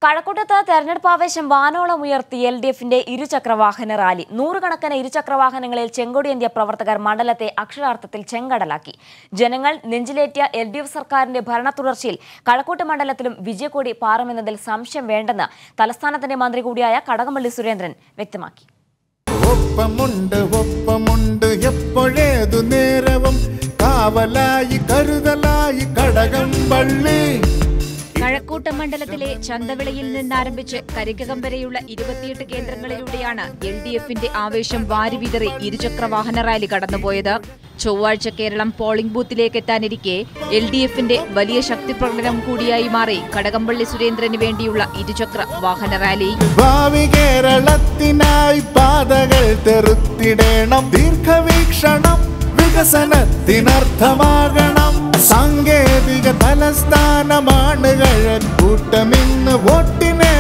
കഴക്കൂട്ടത്ത് തെരഞ്ഞെടുപ്പ് ആവേശം വാനോളം ഉയർത്തി എൽ ഡി എഫിന്റെ ഇരുചക്രവാഹന റാലി നൂറുകണക്കിന് ഇരുചക്രവാഹനങ്ങളിൽ ചെങ്കൊടിയേന്ത്യ പ്രവർത്തകർ മണ്ഡലത്തെ അക്ഷരാർത്ഥത്തിൽ ചെങ്കടലാക്കി ജനങ്ങൾ നെഞ്ചിലേറ്റിയ എൽ ഡി എഫ് സർക്കാരിന്റെ ഭരണ തുടർച്ചയിൽ കഴക്കൂട്ട് മണ്ഡലത്തിലും വിജയക്കൊടി പാറുമെന്നതിൽ സംശയം വേണ്ടെന്ന് തലസ്ഥാനത്തിന്റെ മന്ത്രി കൂടിയായ കടകംപള്ളി സുരേന്ദ്രൻ വ്യക്തമാക്കി ഒപ്പമുണ്ട് ഒപ്പമുണ്ട് എപ്പോഴേതു നേരവും കാവലായി കരുതലായി കടകം പള്ളി കഴക്കൂട്ടം മണ്ഡലത്തിലെ ചന്തവിളയിൽ നിന്നാരംഭിച്ച് കരിക്കകം വരെയുള്ള ഇരുപത്തിയെട്ട് കേന്ദ്രങ്ങളിലൂടെയാണ് എൽ ഡി എഫിന്റെ ആവേശം വാരിവിതറി ഇരുചക്ര വാഹന റാലി കടന്നുപോയത് ചൊവ്വാഴ്ച കേരളം പോളിംഗ് ബൂത്തിലേക്ക് എത്താനിരിക്കെ എൽ ഡി എഫിന്റെ വലിയ ശക്തി പ്രകടനം കൂടിയായി മാറി കടകംപള്ളി സുരേന്ദ്രന് വേണ്ടിയുള്ള ഇരുചക്ര വാഹന റാലി ഭാവി കേരളത്തിനായി പാതകൾ തെറുത്തിടേണം ദീർഘവീക്ഷണം വികസനത്തിനർത്ഥമാകണം സാങ്കേതിക തലസ്ഥാനമാണ് കൂട്ടമിന്ന് വോട്ടിനെ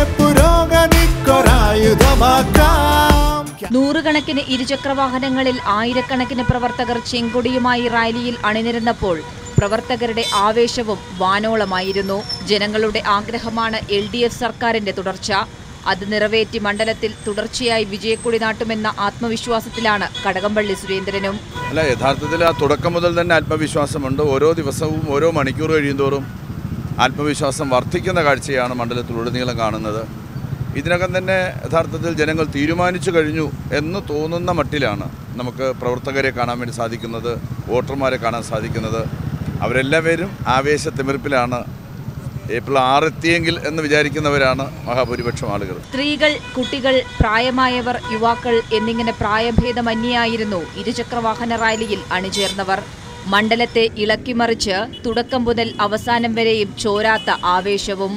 പുരോഗതിക്കൊരായുധമാക്കാം നൂറുകണക്കിന് ഇരുചക്ര വാഹനങ്ങളിൽ ആയിരക്കണക്കിന് പ്രവർത്തകർ ചെങ്കൊടിയുമായി റാലിയിൽ അണിനിരന്നപ്പോൾ പ്രവർത്തകരുടെ ആവേശവും വാനോളമായിരുന്നു ജനങ്ങളുടെ ആഗ്രഹമാണ് എൽ ഡി എഫ് സർക്കാരിന്റെ തുടർച്ച അത് നിറവേറ്റി മണ്ഡലത്തിൽ തുടർച്ചയായി വിജയക്കൊടി നാട്ടുമെന്ന ആത്മവിശ്വാസത്തിലാണ് കടകംപള്ളി സുരേന്ദ്രനും അല്ല യഥാർത്ഥത്തിൽ ആ തുടക്കം മുതൽ തന്നെ ആത്മവിശ്വാസമുണ്ട് ഓരോ ദിവസവും ഓരോ മണിക്കൂർ കഴിയുന്തോറും ആത്മവിശ്വാസം വർദ്ധിക്കുന്ന കാഴ്ചയാണ് മണ്ഡലത്തിലുടനീളം കാണുന്നത് ഇതിനകം തന്നെ യഥാർത്ഥത്തിൽ ജനങ്ങൾ തീരുമാനിച്ചു കഴിഞ്ഞു എന്ന് തോന്നുന്ന മട്ടിലാണ് നമുക്ക് പ്രവർത്തകരെ കാണാൻ വേണ്ടി സാധിക്കുന്നത് വോട്ടർമാരെ കാണാൻ സാധിക്കുന്നത് അവരെല്ലാവരും ആവേശത്തിമിർപ്പിലാണ് ഏപ്രിൽ ആറെത്തിയെങ്കിൽ എന്ന് വിചാരിക്കുന്നവരാണ് മഹാഭൂരിപക്ഷം ആളുകൾ സ്ത്രീകൾ കുട്ടികൾ പ്രായമായവർ യുവാക്കൾ എന്നിങ്ങനെ പ്രായഭേദമന്യായിരുന്നു ഇരുചക്രവാഹന റാലിയിൽ അണിചേർന്നവർ മണ്ഡലത്തെ ഇളക്കിമറിച്ച് തുടക്കം മുതൽ അവസാനം വരെയും ചോരാത്ത ആവേശവും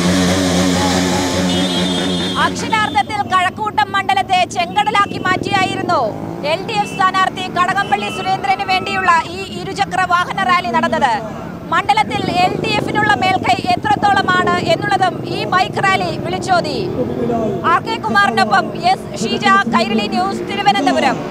അക്ഷരാർത്ഥത്തിൽ കഴക്കൂട്ടം മണ്ഡലത്തെ ചെങ്കടലാക്കി മാറ്റിയായിരുന്നു എൽ ഡി എഫ് സ്ഥാനാർത്ഥി കടകംപള്ളി സുരേന്ദ്രന് വേണ്ടിയുള്ള ഈ ഇരുചക്ര വാഹന റാലി നടന്നത് മണ്ഡലത്തിൽ എൽ ഡി എഫിനുള്ള മേൽക്കൈ എത്രത്തോളമാണ് എന്നുള്ളതും ഈ ബൈക്ക് റാലി വിളിച്ചോതി ആർ കെ കുമാറിനൊപ്പം എസ് ഷീജ കൈരളി ന്യൂസ് തിരുവനന്തപുരം